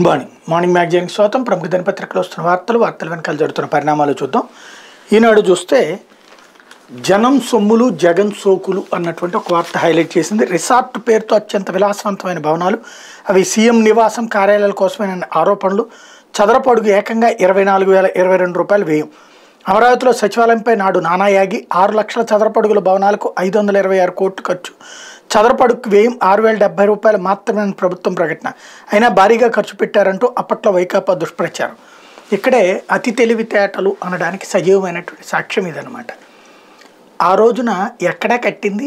good morning morning మ్యాగజైన్కి స్వాగతం ప్రముఖ దినపత్రికలో వస్తున్న వార్తలు వార్తల వెనకాల జరుగుతున్న పరిణామాలు చూద్దాం ఈనాడు చూస్తే జనం సొమ్ములు జగన్ సోకులు అన్నటువంటి ఒక వార్త హైలైట్ చేసింది రిసార్ట్ పేరుతో అత్యంత విలాసవంతమైన భవనాలు అవి సీఎం నివాసం కార్యాలయాల కోసమైన ఆరోపణలు చదరపు అడుగు ఏకంగా ఇరవై నాలుగు వేల ఇరవై రెండు రూపాయలు వ్యయం అమరావతిలో సచివాలయంపై నాడు నానాయాగి ఆరు లక్షల చదరపడుగుల భవనాలకు ఐదు వందల ఇరవై ఆరు కోట్లు ఖర్చు చదరపడుగు వ్యయం ఆరు వేల డెబ్బై రూపాయలు మాత్రమే అని ప్రభుత్వం ప్రకటన అయినా భారీగా ఖర్చు పెట్టారంటూ అప్పట్లో వైకాపా దుష్ప్రచారం ఇక్కడే అతి తెలివితేటలు అనడానికి సజీవమైనటువంటి సాక్ష్యం ఇదనమాట ఆ రోజున ఎక్కడ కట్టింది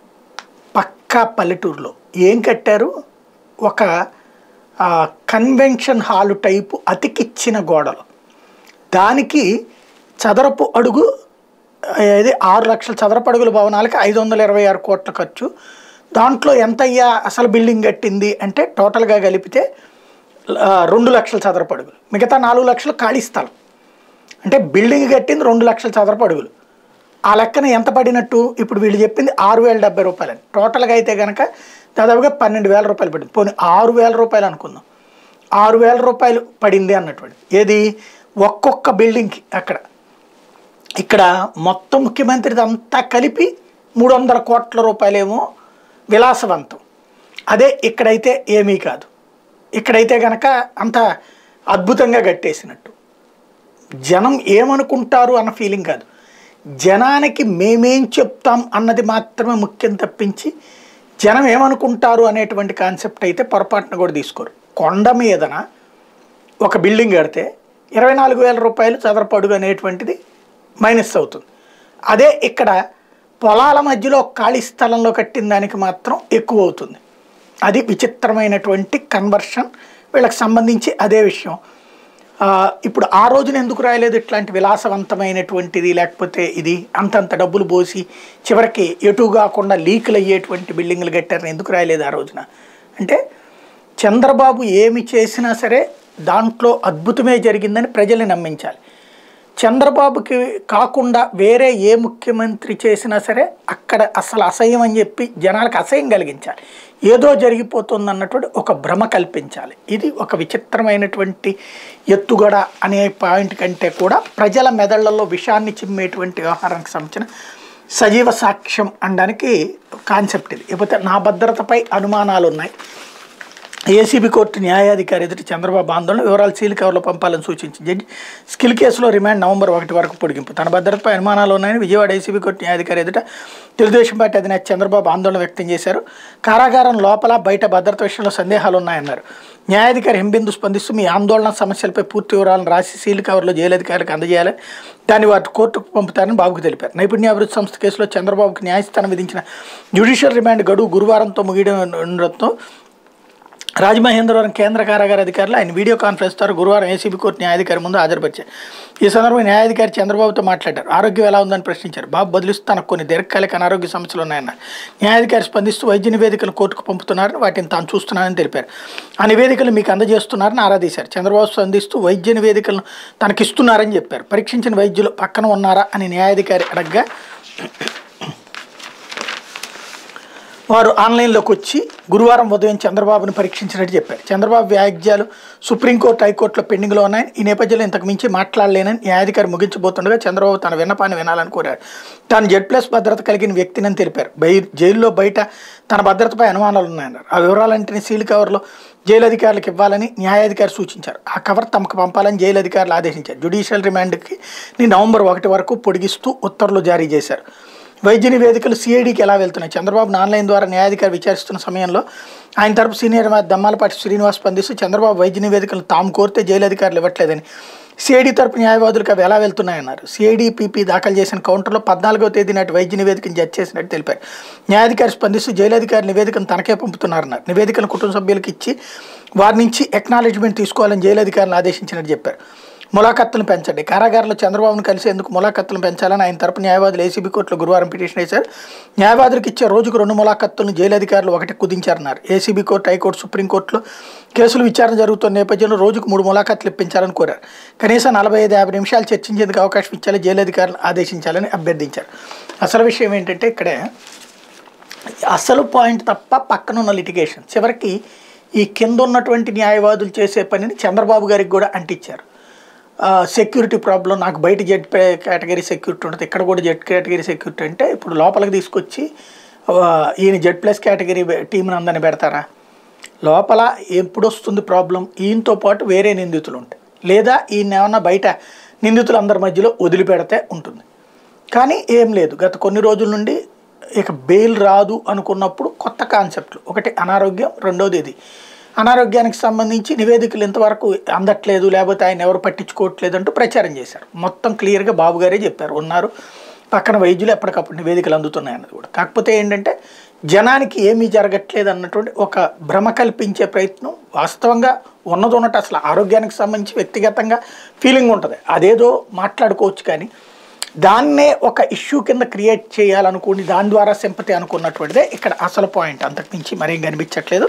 పక్కా పల్లెటూరులో ఏం కట్టారు ఒక ఆ, కన్వెన్షన్ హాల్ టైపు అతికిచ్చిన గోడలు దానికి చదరపు అడుగు ఇది ఆరు లక్షల చదరపు అడుగుల భవనాలకి ఐదు వందల ఇరవై ఆరు కోట్ల ఖర్చు దాంట్లో ఎంత అయ్యా అసలు బిల్డింగ్ కట్టింది అంటే టోటల్గా కలిపితే ఆ, రెండు లక్షల చదరపు అడుగులు మిగతా నాలుగు లక్షలు ఖాళీ స్థలం అంటే బిల్డింగ్ కట్టింది రెండు లక్షల చదరపు అడుగులు ఆ లెక్కన ఎంత పడినట్టు ఇప్పుడు వీళ్ళు చెప్పింది ఆరు వేల డెబ్బై రూపాయలని టోటల్గా అయితే కనుక దాదాపుగా పన్నెండు వేల రూపాయలు పడింది పోనీ ఆరు వేల రూపాయలు అనుకుందాం ఆరు వేల రూపాయలు పడింది అన్నటువంటి ఏది ఒక్కొక్క బిల్డింగ్కి అక్కడ ఇక్కడ మొత్తం ముఖ్యమంత్రిది అంతా కలిపి మూడు వందల కోట్ల రూపాయలేమో విలాసవంతం అదే ఇక్కడైతే ఏమీ కాదు ఇక్కడైతే కనుక అంత అద్భుతంగా కట్టేసినట్టు జనం ఏమనుకుంటారు అన్న ఫీలింగ్ కాదు జనానికి మేమేం చెప్తాం అన్నది మాత్రమే ముఖ్యం తప్పించి జనం ఏమనుకుంటారు అనేటువంటి కాన్సెప్ట్ అయితే పొరపాటున కూడా తీసుకోరు కొండ మీదన ఒక బిల్డింగ్ కడితే ఇరవై నాలుగు వేల రూపాయలు చదరపు అడుగు అనేటువంటిది మైనస్ అవుతుంది అదే ఇక్కడ పొలాల మధ్యలో ఒక ఖాళీ స్థలంలో కట్టిన దానికి మాత్రం ఎక్కువ అవుతుంది అది విచిత్రమైనటువంటి కన్వర్షన్ వీళ్ళకి సంబంధించి అదే విషయం ఆ, ఇప్పుడు ఆ రోజున ఎందుకు రాయలేదు ఇట్లాంటి విలాసవంతమైనటువంటిది లేకపోతే ఇది అంతంత డబ్బులు పోసి చివరికి ఎటు కాకుండా లీకులు అయ్యేటువంటి బిల్డింగ్లు కట్టారని ఎందుకు రాయలేదు ఆ రోజున అంటే చంద్రబాబు ఏమి చేసినా సరే దాంట్లో అద్భుతమే జరిగిందని ప్రజల్ని నమ్మించాలి చంద్రబాబుకి కాకుండా వేరే ఏ ముఖ్యమంత్రి చేసినా సరే అక్కడ అసలు అసహ్యం అని చెప్పి జనాలకు అసహ్యం కలిగించాలి ఏదో జరిగిపోతుంది అన్నటువంటి ఒక భ్రమ కల్పించాలి ఇది ఒక విచిత్రమైనటువంటి ఎత్తుగడ అనే పాయింట్ కంటే కూడా ప్రజల మెదళ్లలో విషాన్ని చిమ్మేటువంటి వ్యవహారానికి సంబంధించిన సజీవ సాక్ష్యం అనడానికి కాన్సెప్ట్ ఇది ఇకపోతే నా భద్రతపై అనుమానాలు ఉన్నాయి ఏసీబీ కోర్టు న్యాయాధికారి ఎదుటి చంద్రబాబు ఆందోళన వివరాలు సీల్ కవర్లో పంపాలని సూచించి జడ్జి స్కిల్ కేసులో రిమాండ్ నవంబర్ ఒకటి వరకు పొడిగింపు తన భద్రతపై అనుమానాలు ఉన్నాయని విజయవాడ ఏసీబీ కోర్టు న్యాయాధికారి ఎదుట తెలుగుదేశం పార్టీ అధినేత చంద్రబాబు ఆందోళన వ్యక్తం చేశారు కారాగారం లోపల బయట భద్రత విషయంలో సందేహాలు ఉన్నాయన్నారు న్యాయాధికారి హింబిందు స్పందిస్తూ మీ ఆందోళన సమస్యలపై పూర్తి వివరాలను రాసి సీల్ కవర్లో జైలు అధికారులకు అందజేయాలి దాన్ని వాటి కోర్టుకు పంపుతారని బాబుకు తెలిపారు నైపుణ్యాభివృద్ధి సంస్థ కేసులో చంద్రబాబుకు న్యాయస్థానం విధించిన జ్యుడిషియల్ రిమాండ్ గడువు గురువారంతో ముగియడంతో రాజమహేంద్రవరం కేంద్ర కారాగార అధికారులు ఆయన వీడియో కాన్ఫరెన్స్ ద్వారా గురువారం ఏసీబీ కోర్టు న్యాయాధికారి ముందు హాజరుపరిచారు ఈ సందర్భంగా న్యాయాధికారి చంద్రబాబుతో మాట్లాడారు ఆరోగ్యం ఎలా ఉందని ప్రశ్నించారు బాబు బదిలిస్తూ తనకు కొన్ని దీర్ఘకాలిక అనారోగ్య సమస్యలు ఉన్నాయన్నారు న్యాయాధికారి స్పందిస్తూ వైద్య నివేదికలు కోర్టుకు పంపుతున్నారని వాటిని తాను చూస్తున్నానని తెలిపారు ఆ నివేదికలు మీకు అందజేస్తున్నారని ఆరాధీశారు చంద్రబాబు స్పందిస్తూ వైద్య నివేదికలను తనకిస్తున్నారని చెప్పారు పరీక్షించిన వైద్యులు పక్కన ఉన్నారా అని న్యాయాధికారి అడగగా వారు ఆన్లైన్లోకి వచ్చి గురువారం ఉదయం చంద్రబాబును పరీక్షించినట్టు చెప్పారు చంద్రబాబు వ్యాజ్యాలు సుప్రీంకోర్టు హైకోర్టులో పెండింగ్లో ఉన్నాయని ఈ నేపథ్యంలో ఇంతకు మించి మాట్లాడలేనని న్యాయాధికారి ముగించబోతుండగా చంద్రబాబు తన విన్నపాన్ని వినాలని కోరారు తాను జెడ్ ప్లస్ భద్రత కలిగిన వ్యక్తినని తెలిపారు బై జైల్లో బయట తన భద్రతపై అనుమానాలు ఉన్నాయన్నారు ఆ వివరాలంటిని సీల్ కవర్లో జైలు అధికారులకు ఇవ్వాలని న్యాయాధికారి సూచించారు ఆ కవర్ తమకు పంపాలని జైలు అధికారులు ఆదేశించారు జ్యుడిషియల్ రిమాండ్కి నవంబర్ ఒకటి వరకు పొడిగిస్తూ ఉత్తర్వులు జారీ చేశారు వైద్య నివేదికలు సిఐడికి ఎలా వెళ్తున్నాయి చంద్రబాబు ఆన్లైన్ ద్వారా న్యాయాధికారి విచారిస్తున్న సమయంలో ఆయన తరపు సీనియర్ న్యాయవాది దమ్మాలపాటి శ్రీనివాస్ స్పందిస్తూ చంద్రబాబు వైద్య నివేదికలు తాము కోరితే జైలు అధికారులు ఇవ్వట్లేదని సిఐడి తరపు న్యాయవాదులకు అవి ఎలా వెళ్తున్నాయన్నారు సిఐడి పీపీ దాఖలు చేసిన కౌంటర్లో పద్నాలుగో తేదీ నాటి వైద్య నివేదికను జడ్జ్ చేసినట్టు తెలిపారు న్యాయాధికారి స్పందిస్తూ జైలు అధికారి నివేదికను తనకే పంపుతున్నారన్నారు నివేదికను కుటుంబ సభ్యులకు ఇచ్చి వారి నుంచి ఎక్నాలెడ్జ్మెంట్ తీసుకోవాలని జైలు అధికారులను ఆదేశించినట్టు చెప్పారు ములాఖత్తులను పెంచండి కారాగారంలో చంద్రబాబును కలిసేందుకు ములాఖత్తులను పెంచాలని ఆయన తరపు న్యాయవాదులు ఏసీబీ కోర్టులో గురువారం పిటిషన్ వేశారు న్యాయవాదులకు ఇచ్చే రోజుకు రెండు ములాఖత్తులను జైలు అధికారులు ఒకటి కుదించారన్నారు ఏసీబీ కోర్టు హైకోర్టు సుప్రీంకోర్టులో కేసులు విచారణ జరుగుతున్న నేపథ్యంలో రోజుకు మూడు ములాఖత్తులు ఇప్పించాలని కోరారు కనీసం నలభై ఐదు యాభై నిమిషాలు చర్చించేందుకు అవకాశం ఇచ్చాలని జైలు అధికారులను ఆదేశించాలని అభ్యర్థించారు అసలు విషయం ఏంటంటే ఇక్కడే అసలు పాయింట్ తప్ప పక్కన ఉన్న లిటిగేషన్ చివరికి ఈ కింద ఉన్నటువంటి న్యాయవాదులు చేసే పనిని చంద్రబాబు గారికి కూడా అంటించారు సెక్యూరిటీ ప్రాబ్లం నాకు బయట జెడ్ కేటగిరీ సెక్యూరిటీ ఉంటుంది ఇక్కడ కూడా జెడ్ కేటగిరీ సెక్యూరిటీ అంటే ఇప్పుడు లోపలికి తీసుకొచ్చి ఆ, ఈయన జెడ్ ప్లస్ కేటగిరీ టీంని అందరిని పెడతారా లోపల ఎప్పుడు వస్తుంది ప్రాబ్లం ఈయనతో పాటు వేరే నిందితులు ఉంటాయి లేదా ఈయన ఏమన్నా బయట నిందితులు అందరి మధ్యలో వదిలిపెడితే ఉంటుంది కానీ ఏం లేదు గత కొన్ని రోజుల నుండి ఇక బెయిల్ రాదు అనుకున్నప్పుడు కొత్త కాన్సెప్ట్లు ఒకటి అనారోగ్యం రెండోది ఇది అనారోగ్యానికి సంబంధించి నివేదికలు ఇంతవరకు అందట్లేదు లేకపోతే ఆయన ఎవరు పట్టించుకోవట్లేదు అంటూ ప్రచారం చేశారు మొత్తం క్లియర్గా బాబు గారే చెప్పారు ఉన్నారు పక్కన వైద్యులు ఎప్పటికప్పుడు నివేదికలు అందుతున్నాయి అన్నది కూడా కాకపోతే ఏంటంటే జనానికి ఏమీ జరగట్లేదు అన్నటువంటి ఒక భ్రమ కల్పించే ప్రయత్నం వాస్తవంగా ఉన్నది ఉన్నట్టు అసలు ఆరోగ్యానికి సంబంధించి వ్యక్తిగతంగా ఫీలింగ్ ఉంటుంది అదేదో మాట్లాడుకోవచ్చు కానీ దాన్నే ఒక ఇష్యూ కింద క్రియేట్ చేయాలనుకుని దాని ద్వారా సింపతి అనుకున్నటువంటిదే ఇక్కడ అసలు పాయింట్ అంతకుమించి మరేం కనిపించట్లేదు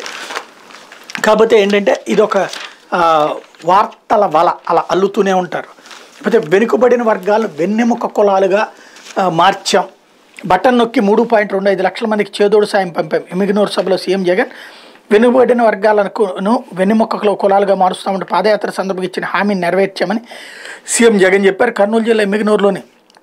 కాకపోతే ఏంటంటే ఇదొక ఆ, వార్తల వల అలా అల్లుతూనే ఉంటారు లేకపోతే వెనుకబడిన వర్గాలు వెన్నెముక కులాలుగా ఆ, మార్చాం బటన్ నొక్కి మూడు పాయింట్ రెండు ఐదు లక్షల మందికి చేదోడు సాయం పంపాం ఎమిగినూరు సభలో సీఎం జగన్ వెనుకబడిన వర్గాలను వెన్నెముకలో కులాలుగా మారుస్తామంటే పాదయాత్ర సందర్భంగా ఇచ్చిన హామీని నెరవేర్చామని సీఎం జగన్ చెప్పారు కర్నూలు జిల్లా ఎమ్మిగనూరులోని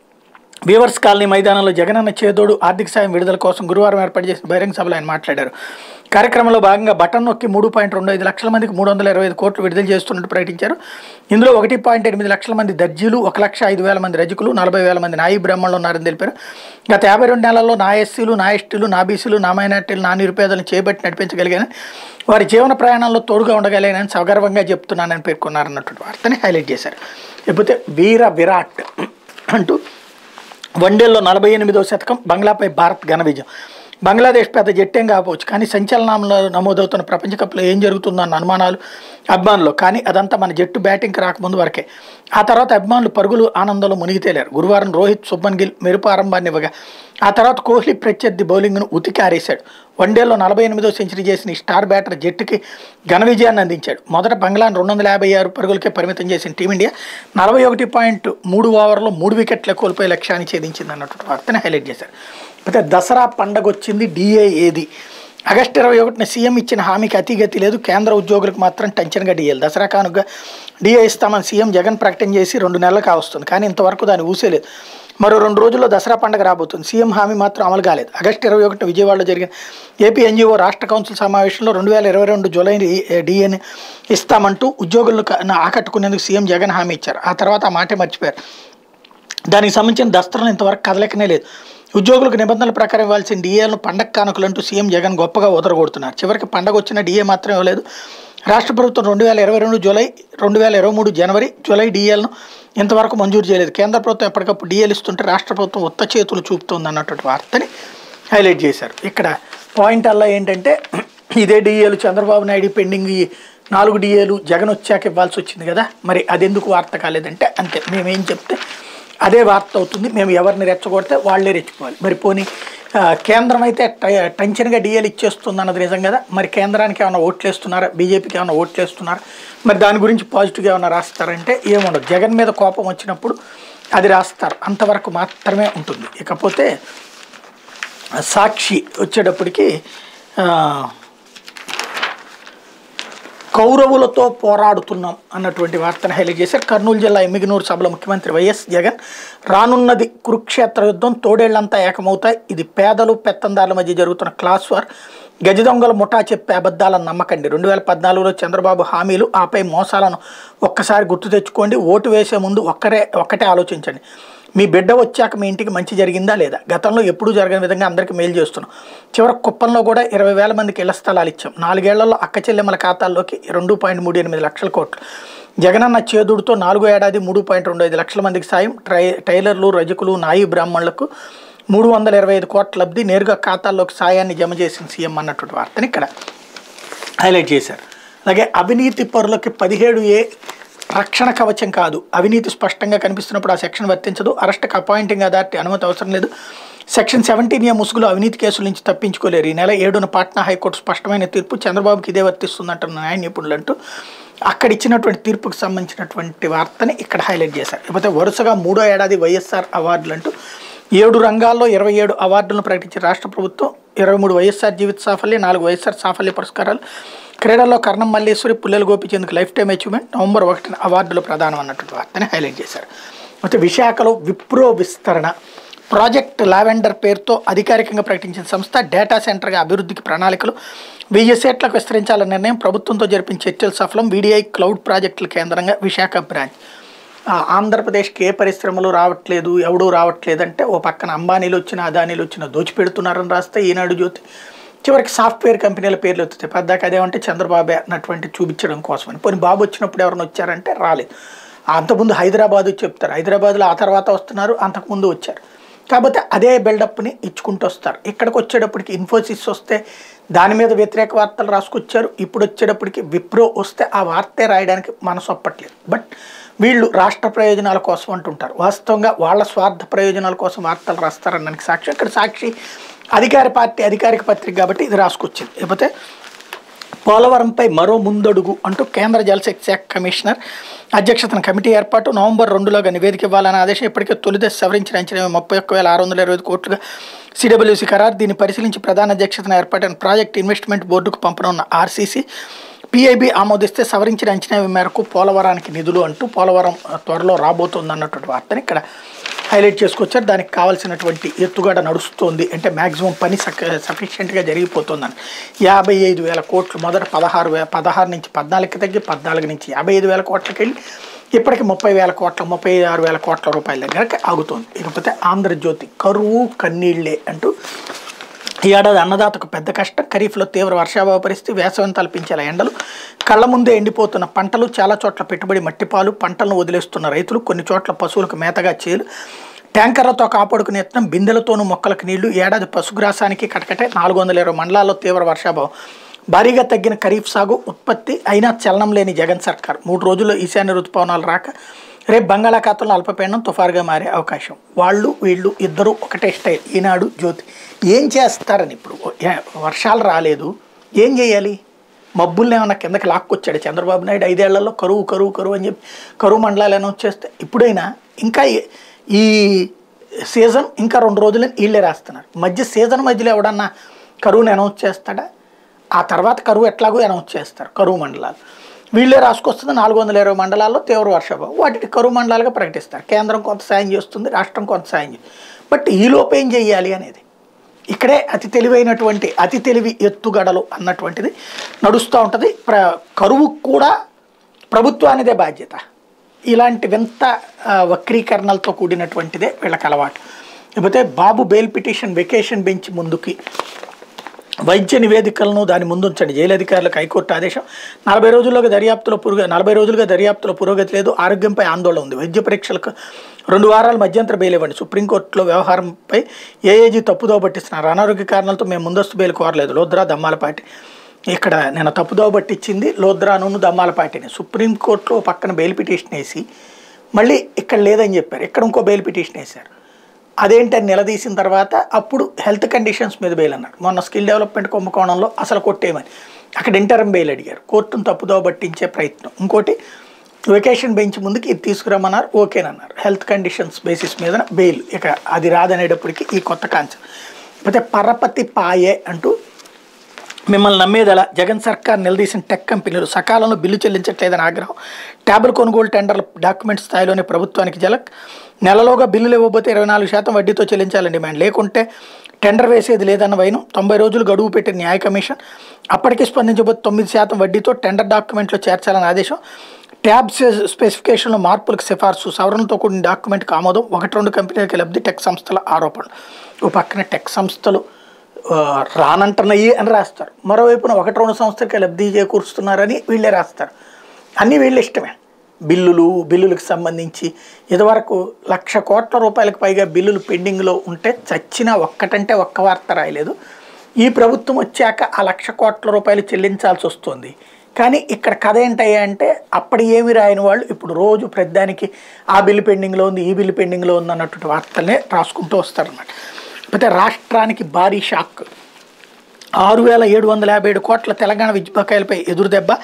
వీవర్స్ కాలనీ మైదానంలో జగనన్న చేదోడు ఆర్థిక సాయం విడుదల కోసం గురువారం ఏర్పాటు చేసిన బహిరంగ సభలో ఆయన మాట్లాడారు కార్యక్రమంలో భాగంగా బటన్ నొక్కి మూడు పాయింట్ రెండు ఐదు లక్షల మందికి మూడు వందల ఇరవై ఐదు కోట్లు విడుదల చేస్తున్నట్టు ప్రకటించారు ఇందులో ఒకటి పాయింట్ ఎనిమిది లక్షల మంది దర్జీలు ఒక లక్ష ఐదు వేల మంది రజకులు నలభై వేల మంది నాయి బ్రాహ్మణులు ఉన్నారని తెలిపారు గత యాభై రెండు నెలల్లో నా ఎస్సీలు నా ఎస్టీలు నా బీసీలు నా మైనార్టీలు నా నిరుపేదలను చేపట్టి నడిపించగలిగాను వారి జీవన ప్రయాణంలో తోడుగా ఉండగలిగానని సగర్వంగా చెప్తున్నానని పేర్కొన్నారన్నటువంటి వార్తని హైలైట్ చేశారు లేకపోతే వీర విరాట్ అంటూ వన్డేల్లో నలభై ఎనిమిదో శతకం బంగ్లాపై భారత్ ఘన విజయం బంగ్లాదేశ్ పెద్ద జట్టేం కాకపోవచ్చు కానీ సంచలనంలో నమోదవుతున్న ప్రపంచ కప్లో ఏం జరుగుతుందో అన్న అనుమానాలు అభిమానులు కానీ అదంతా మన జట్టు బ్యాటింగ్కి రాకముందు వరకే ఆ తర్వాత అభిమానులు పరుగులు ఆనందంలో మునిగి తేలారు గురువారం రోహిత్ శుభన్ గిల్ మెరుపు ఆరంభాన్ని ఇవ్వగా ఆ తర్వాత కోహ్లీ ప్రత్యర్థి బౌలింగ్ను ఉతికి ఆరేశాడు వన్డేలో నలభై ఎనిమిదో సెంచరీ చేసిన ఈ స్టార్ బ్యాటర్ జట్టుకి ఘన విజయాన్ని అందించాడు మొదట బంగ్లాను రెండు వందల యాభై ఆరు పరుగులకే పరిమితం చేసిన టీమిండియా నలభై ఒకటి పాయింట్ మూడు ఓవర్లో మూడు వికెట్ల కోల్పోయే లక్ష్యాన్ని ఛేదించింది అన్నటువంటి వార్తని హైలైట్ చేశారు అయితే దసరా పండగ వచ్చింది డిఏ ఏది ఆగస్టు ఇరవై ఒకటిన సీఎం ఇచ్చిన హామీకి అతిగతి లేదు కేంద్ర ఉద్యోగులకు మాత్రం టెన్షన్గా డిఏలు దసరా కానుగా డిఏ ఇస్తామని సీఎం జగన్ ప్రకటన చేసి రెండు నెలలు కావస్తుంది కానీ ఇంతవరకు దాన్ని ఊసేలేదు మరో రెండు రోజుల్లో దసరా పండుగ రాబోతుంది సీఎం హామీ మాత్రం అమలు కాలేదు ఆగస్టు ఇరవై ఒకటిన విజయవాడలో జరిగిన ఏపీ ఎన్జిఓ రాష్ట్ర కౌన్సిల్ సమావేశంలో రెండు వేల ఇరవై రెండు జూలై డిఏని ఇస్తామంటూ ఉద్యోగులను క- ఆకట్టుకునేందుకు సీఎం జగన్ హామీ ఇచ్చారు ఆ తర్వాత ఆ మాటే మర్చిపోయారు దానికి సంబంధించిన దస్త్రం ఇంతవరకు కదలకనే లేదు ఉద్యోగులకు నిబంధనల ప్రకారం ఇవ్వాల్సిన డిఏలను పండగ కానుకలంటూ సీఎం జగన్ గొప్పగా ఉదరగొడుతున్నారు చివరికి పండగ వచ్చిన డిఏ మాత్రం ఇవ్వలేదు రాష్ట్ర ప్రభుత్వం రెండు వేల ఇరవై రెండు జూలై రెండు వేల ఇరవై మూడు జనవరి జూలై డిఏలను ఇంతవరకు మంజూరు చేయలేదు కేంద్ర ప్రభుత్వం ఎప్పటికప్పుడు డిఏలు ఇస్తుంటే రాష్ట్ర ప్రభుత్వం ఉత్త చేతులు చూపుతోంది అన్నటువంటి వార్తని హైలైట్ చేశారు ఇక్కడ పాయింట్ అలా ఏంటంటే ఇదే డిఏలు చంద్రబాబు నాయుడు పెండింగ్ ఈ నాలుగు డిఏలు జగన్ వచ్చాక ఇవ్వాల్సి వచ్చింది కదా మరి అదెందుకు వార్త కాలేదంటే అంతే మేమేం చెప్తే అదే వార్త అవుతుంది మేము ఎవరిని రెచ్చగొడితే వాళ్ళే రెచ్చిపోవాలి మరి పోనీ ఆ, కేంద్రం అయితే ట- టెన్షన్గా డిఏలు ఇచ్చేస్తుంది అన్నది నిజం కదా మరి కేంద్రానికి ఏమైనా ఓట్లు వేస్తున్నారా బీజేపీకి ఏమైనా ఓట్లు వేస్తున్నారా మరి దాని గురించి పాజిటివ్గా ఏమైనా రాస్తారంటే ఏముండదు జగన్ మీద కోపం వచ్చినప్పుడు అది రాస్తారు అంతవరకు మాత్రమే ఉంటుంది ఇకపోతే సాక్షి వచ్చేటప్పటికి ఆ, కౌరవులతో పోరాడుతున్నాం అన్నటువంటి వార్తను హైలైట్ చేశారు కర్నూలు జిల్లా ఎమ్మిగనూరు సభలో ముఖ్యమంత్రి వైఎస్ జగన్ రానున్నది కురుక్షేత్ర యుద్ధం తోడేళ్లంతా ఏకమవుతాయి ఇది పేదలు పెత్తందారుల మధ్య జరుగుతున్న క్లాస్ వార్ గజ దొంగల ముఠా చెప్పే అబద్ధాలను నమ్మకండి రెండు వేల పద్నాలుగులో చంద్రబాబు హామీలు ఆపై మోసాలను ఒక్కసారి గుర్తు తెచ్చుకోండి ఓటు వేసే ముందు ఒక్కరే ఒక్కటే ఆలోచించండి మీ బిడ్డ వచ్చాక మీ ఇంటికి మంచి జరిగిందా లేదా గతంలో ఎప్పుడూ జరగని విధంగా అందరికీ మేలు చేస్తున్నాం చివరి కుప్పంలో కూడా ఇరవై వేల మందికి ఇళ్ల స్థలాలు ఇచ్చాం నాలుగేళ్లలో అక్క చెల్లెమ్మల ఖాతాల్లోకి రెండు పాయింట్ మూడు ఎనిమిది లక్షల కోట్లు జగనన్న చేదుడుతో నాలుగో ఏడాది మూడు పాయింట్ రెండు ఐదు లక్షల మందికి సాయం ట్రై టైలర్లు రజకులు నాయి బ్రాహ్మణులకు మూడు వందల ఇరవై ఐదు కోట్ల లబ్ధి నేరుగా ఖాతాల్లోకి సాయాన్ని జమ చేసిన సీఎం అన్నటువంటి వార్తని ఇక్కడ హైలైట్ చేశారు అలాగే అవినీతి పరులకి పదిహేడు ఏ రక్షణ కవచం కాదు అవినీతి స్పష్టంగా కనిపిస్తున్నప్పుడు ఆ సెక్షన్ వర్తించదు అరెస్ట్కి అపాయింటింగ్ అథారిటీ అనుమతి అవసరం లేదు సెక్షన్ సెవెంటీన్ ఏ ముసుగులో అవినీతి కేసుల నుంచి తప్పించుకోలేరు ఈ నెల ఏడున పాట్నా హైకోర్టు స్పష్టమైన తీర్పు చంద్రబాబుకి ఇదే వర్తిస్తుందంటున్న న్యాయ నిపుణులు అంటూ అక్కడ ఇచ్చినటువంటి తీర్పుకు సంబంధించినటువంటి వార్తని ఇక్కడ హైలైట్ చేశారు లేకపోతే వరుసగా మూడో ఏడాది వైఎస్ఆర్ అవార్డులు అంటూ ఏడు రంగాల్లో ఇరవై ఏడు అవార్డులను ప్రకటించిన రాష్ట్ర ప్రభుత్వం ఇరవై మూడు వైఎస్ఆర్ జీవిత సాఫల్య నాలుగు వైఎస్ఆర్ సాఫల్య పురస్కారాలు క్రీడల్లో కర్ణం మల్లేశ్వరి పుల్లెల గోపిచంద్కి లైఫ్ టైం అచీవ్మెంట్ నవంబర్ ఒకటిన అవార్డులు ప్రదానం అన్నటువంటి వార్తని హైలైట్ చేశారు అయితే విశాఖలో విప్రో విస్తరణ ప్రాజెక్ట్ లావెండర్ పేరుతో అధికారికంగా ప్రకటించిన సంస్థ డేటా సెంటర్గా అభివృద్ధికి ప్రణాళికలు వెయ్యి సీట్లకు విస్తరించాలన్న నిర్ణయం ప్రభుత్వంతో జరిపిన చర్చలు సఫలం వీడిఐ క్లౌడ్ ప్రాజెక్టుల కేంద్రంగా విశాఖ బ్రాంచ్ ఆ, ఆంధ్రప్రదేశ్కి ఏ పరిశ్రమలు రావట్లేదు ఎవడూ రావట్లేదంటే ఓ పక్కన అంబానీలు వచ్చిన అదానీలు వచ్చిన దోచిపెడుతున్నారని రాస్తే ఈనాడు జ్యోతి చివరికి సాఫ్ట్వేర్ కంపెనీల పేర్లు ఎత్తుతాయి పద్దాక అదేమంటే చంద్రబాబు అన్నటువంటి చూపించడం కోసమని పోనీ బాబు వచ్చినప్పుడు ఎవరైనా వచ్చారంటే రాలేదు అంతకుముందు హైదరాబాద్ చెప్తారు హైదరాబాద్లో ఆ తర్వాత వస్తున్నారు అంతకుముందు వచ్చారు కాకపోతే అదే బిల్డప్ని ఇచ్చుకుంటూ వస్తారు ఇక్కడికి వచ్చేటప్పటికి ఇన్ఫోసిస్ వస్తే దాని మీద వ్యతిరేక వార్తలు రాసుకొచ్చారు ఇప్పుడు వచ్చేటప్పటికి విప్రో వస్తే ఆ వార్తే రాయడానికి మనసు ఒప్పట్లేదు బట్ వీళ్ళు రాష్ట్ర ప్రయోజనాల కోసం అంటుంటారు వాస్తవంగా వాళ్ళ స్వార్థ ప్రయోజనాల కోసం వార్తలు రాస్తారనడానికి సాక్షి ఇక్కడ సాక్షి అధికార పార్టీ అధికారిక పత్రిక కాబట్టి ఇది రాసుకొచ్చింది లేకపోతే పోలవరంపై మరో ముందడుగు అంటూ కేంద్ర జలశక్తి శాఖ కమిషనర్ అధ్యక్షతన కమిటీ ఏర్పాటు నవంబర్ రెండులోగా నివేదిక ఇవ్వాలన్న ఆదేశం ఇప్పటికే తొలిదశ సవరించిన అంచనా ముప్పై ఒక్క వేల ఆరు వందల ఇరవై ఐదు కోట్లుగా సిడబ్ల్యూసీ ఖరారు దీన్ని పరిశీలించి ప్రధాన అధ్యక్షతన ఏర్పాటైన ప్రాజెక్ట్ ఇన్వెస్ట్మెంట్ బోర్డుకు పంపనున్న ఆర్సీసీ పిఐబి ఆమోదిస్తే సవరించిన అంచనా మేరకు పోలవరానికి నిధులు అంటూ పోలవరం ఆ, త్వరలో రాబోతుంది అన్నటువంటి వార్తని ఇక్కడ హైలైట్ చేసుకొచ్చారు దానికి కావాల్సినటువంటి ఎత్తుగడ నడుస్తోంది అంటే మ్యాక్సిమం పని సక సఫిషియెంట్గా జరిగిపోతుందని యాభై ఐదు వేల కోట్లు మొదట పదహారు వే పదహారు నుంచి పద్నాలుగుకి తగ్గి పద్నాలుగు నుంచి యాభై ఐదు వేల కోట్లకి వెళ్ళి ఇప్పటికి ముప్పై వేల కోట్ల ముప్పై ఆరు వేల కోట్ల రూపాయల దగ్గరకు ఆగుతోంది ఇకపోతే ఆంధ్రజ్యోతి కరువు కన్నీళ్లే అంటూ ఈ ఏడాది అన్నదాతకు పెద్ద కష్టం ఖరీఫ్లో తీవ్ర వర్షాభావ పరిస్థితి వేసవిని తలపించేలా ఎండలు కళ్ళ ముందే ఎండిపోతున్న పంటలు చాలా చోట్ల పెట్టుబడి మట్టిపాలు పంటలను వదిలేస్తున్న రైతులు కొన్ని చోట్ల పశువులకు మేతగా చేలు ట్యాంకర్లతో కాపాడుకునే యత్నం బిందెలతోనూ మొక్కలకు నీళ్లు ఏడాది పశుగ్రాసానికి కటకటే నాలుగు వందల ఇరవై మండలాల్లో తీవ్ర వర్షాభావం భారీగా తగ్గిన ఖరీఫ్ సాగు ఉత్పత్తి అయినా చలనం లేని జగన్ సర్కార్ మూడు రోజుల్లో ఈశాన్య ఋతుపవనాలు రాక రేపు బంగాళాఖాతంలో అల్పపీడనం తుఫారుగా మారే అవకాశం వాళ్ళు వీళ్ళు ఇద్దరు ఒకటే స్టైల్ ఈనాడు జ్యోతి ఏం చేస్తారని ఇప్పుడు ఏ- వర్షాలు రాలేదు ఏం చేయాలి మబ్బుల్ని ఏమన్నా కిందకి లాక్కొచ్చాడు చంద్రబాబు నాయుడు ఐదేళ్లలో కరువు కరువు కరువు అని చెప్పి కరువు మండలాలు అనౌన్స్ చేస్తే ఇప్పుడైనా ఇంకా ఈ- ఈ సీజన్ ఇంకా రెండు రోజులు వీళ్ళే రాస్తున్నారు మధ్య సీజన్ మధ్యలో ఎవడన్నా కరువుని అనౌన్స్ చేస్తాడా ఆ తర్వాత కరువు ఎట్లాగో అనౌన్స్ చేస్తారు కరువు మండలాలు వీళ్ళే రాసుకొస్తుంది నాలుగు వందల ఇరవై మండలాల్లో తీవ్ర వర్షాభావం వాటిని కరువు మండలాలుగా ప్రకటిస్తారు కేంద్రం కొంత సాయం చేస్తుంది రాష్ట్రం కొంత సాయం చేస్తుంది బట్ ఈ లోపు ఏం చేయాలి అనేది ఇక్కడే అతి తెలివైనటువంటి అతి తెలివి ఎత్తుగడలు అన్నటువంటిది నడుస్తూ ఉంటుంది ప్ర కరువుకు కూడా ప్రభుత్వానిదే బాధ్యత ఇలాంటి వింత ఆ, వక్రీకరణలతో కూడినటువంటిదే వీళ్ళకి అలవాటు లేకపోతే Babu bail petition vacation bench ముందుకి వైద్య నివేదికలను దాని ముందుంచండి జైలు అధికారులకు హైకోర్టు ఆదేశం నలభై రోజుల్లోగా దర్యాప్తులో పురోగ నలభై రోజులుగా దర్యాప్తులో పురోగతి లేదు ఆరోగ్యంపై ఆందోళన ఉంది వైద్య పరీక్షలకు రెండు వారాల మధ్యంతర బెయిల్ ఇవ్వండి సుప్రీంకోర్టులో వ్యవహారంపై ఏఏజీ తప్పుదోవ పట్టిస్తున్నారు అనారోగ్య కారణాలతో మేము ముందస్తు బెయిల్ కోరలేదు లోద్రా దమ్మాలపాటి ఇక్కడ నేను తప్పుదోవ పట్టించింది లోద్రాను దమ్మాలపాటిని సుప్రీంకోర్టులో ఓ పక్కన బెయిల్ పిటిషన్ వేసి మళ్ళీ ఇక్కడ లేదని చెప్పారు ఇక్కడ ఇంకో బెయిల్ పిటిషన్ వేశారు అదేంటని నిలదీసిన తర్వాత అప్పుడు హెల్త్ కండిషన్స్ మీద బెయిల్ అన్నారు మొన్న స్కిల్ డెవలప్మెంట్ కుంభకోణంలో అసలు కొట్టేయమని అక్కడ ఇంటరం బెయిల్ అడిగారు కోర్టును తప్పుదోవ పట్టించే ప్రయత్నం ఇంకోటి వెకేషన్ బెంచ్ ముందుకి ఇది తీసుకురమ్మన్నారు ఓకేనన్నారు హెల్త్ కండిషన్స్ బేసిస్ మీద బెయిల్ ఇక అది రాదనేటప్పటికి ఈ కొత్త కాన్సెప్ట్ అయితే పరపతి పాయే అంటూ మిమ్మల్ని నమ్మేదలా జగన్ సర్కార్ నిలదీసిన టెక్ కంపెనీలు సకాలంలో బిల్లు చెల్లించట్లేదని ఆగ్రహం ట్యాబుల కొనుగోలు టెండర్ల డాక్యుమెంట్ స్థాయిలోనే ప్రభుత్వానికి జలక్ నెలలోగా బిల్లులు ఇవ్వబోతే ఇరవై నాలుగు శాతం వడ్డీతో చెల్లించాలని డిమాండ్ లేకుంటే టెండర్ వేసేది లేదన్న వైనం తొంభై రోజులు గడువు పెట్టిన న్యాయ కమిషన్ అప్పటికి స్పందించబోతే తొమ్మిది శాతం వడ్డీతో టెండర్ డాక్యుమెంట్లో చేర్చాలని ఆదేశం ట్యాబ్ స్పె- స్పెసిఫికేషన్లో మార్పులకు సిఫార్సు సవరణలతో కూడిన డాక్యుమెంట్కి ఆమోదం ఒకటి రెండు కంపెనీలకు లబ్ధి టెక్ సంస్థల ఆరోపణలు ఓ పక్కన టెక్ సంస్థలు ఆ, రానంటున్నాయి అని రాస్తారు మరోవైపున ఒకటి రెండు సంస్థలకి లబ్ధి చేకూరుస్తున్నారని వీళ్ళే రాస్తారు అన్నీ వీళ్ళ ఇష్టమే బిల్లులు బిల్లులకు సంబంధించి ఇదివరకు లక్ష కోట్ల రూపాయలకు పైగా బిల్లులు పెండింగ్లో ఉంటే చచ్చినా ఒక్కటంటే ఒక్క వార్త రాయలేదు ఈ ప్రభుత్వం వచ్చాక ఆ లక్ష కోట్ల రూపాయలు చెల్లించాల్సి వస్తుంది కానీ ఇక్కడ కథ ఏంటయ్యా అంటే అప్పటి ఏమి రాయని వాళ్ళు ఇప్పుడు రోజు ప్రతిదానికి ఆ బిల్లు పెండింగ్లో ఉంది ఈ బిల్లు పెండింగ్లో ఉంది అన్నటువంటి వార్తలనే రాసుకుంటూ వస్తారన్నమాట అయితే రాష్ట్రానికి భారీ షాక్ ఆరు వేల ఏడు వందల యాభై ఏడు కోట్ల తెలంగాణ విద్యుత్ బకాయిలపై ఎదురుదెబ్బ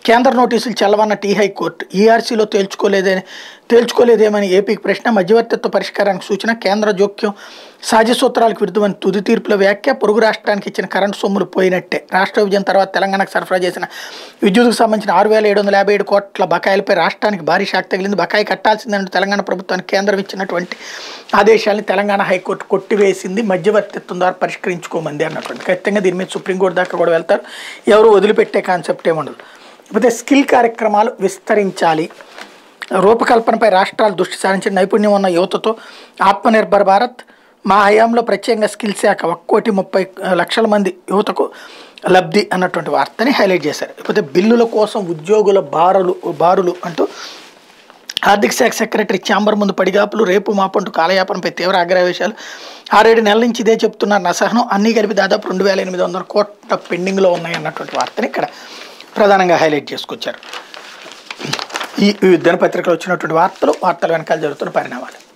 కేంద్ర నోటీసులు చెల్లవన్న టీ హైకోర్టు ఈఆర్సీలో తేల్చుకోలేదే తేల్చుకోలేదేమని ఏపీకి ప్రశ్న మధ్యవర్తిత్వ పరిష్కారానికి సూచన కేంద్ర జోక్యం సహజ సూత్రాలకు విరుద్ధమని తుది తీర్పుల వ్యాఖ్య పొరుగు రాష్ట్రానికి ఇచ్చిన కరెంటు సొమ్ములు పోయినట్టే రాష్ట్ర విభజన తర్వాత తెలంగాణకు సరఫరా చేసిన విద్యుత్కు సంబంధించిన ఆరు వేల ఏడు వందల యాభై ఏడు కోట్ల బకాయిలపై రాష్ట్రానికి భారీ షాక్ తగిలింది బకాయి కట్టాల్సిందంటూ తెలంగాణ ప్రభుత్వానికి కేంద్రం ఇచ్చినటువంటి ఆదేశాలను తెలంగాణ హైకోర్టు కొట్టివేసింది మధ్యవర్తిత్వం ద్వారా పరిష్కరించుకోమంది అన్నటువంటి ఖచ్చితంగా దీని మీద సుప్రీంకోర్టు దాకా కూడా వెళ్తారు ఎవరు వదిలిపెట్టే కాన్సెప్ట్ ఏముండదు కాకపోతే స్కిల్ కార్యక్రమాలు విస్తరించాలి రూపకల్పనపై రాష్ట్రాలు దృష్టి సారించిన నైపుణ్యం ఉన్న యువతతో ఆత్మనిర్భర్ భారత్ మా హయాంలో ప్రత్యేకంగా స్కిల్ శాఖ ఒక్క కోటి ముప్పై లక్షల మంది యువతకు లబ్ధి అన్నటువంటి వార్తని హైలైట్ చేశారు లేకపోతే బిల్లుల కోసం ఉద్యోగుల బారులు బారులు అంటూ ఆర్థిక శాఖ సెక్రటరీ ఛాంబర్ ముందు పడిగాపులు రేపు మాపంటూ కాలయాపనపై తీవ్ర ఆగ్రహవేశాలు ఆరేడు నెలల నుంచి ఇదే చెప్తున్నారు నసహనం అన్నీ కలిపి దాదాపు రెండు వేల ఎనిమిది వందల కోట్ల పెండింగ్లో ఉన్నాయి అన్నటువంటి వార్తని ఇక్కడ ప్రధానంగా హైలైట్ చేసుకొచ్చారు ఈ ఈ దినపత్రికలో వచ్చినటువంటి వార్తలు వార్తల వెనకాల జరుగుతున్న పరిణామాలు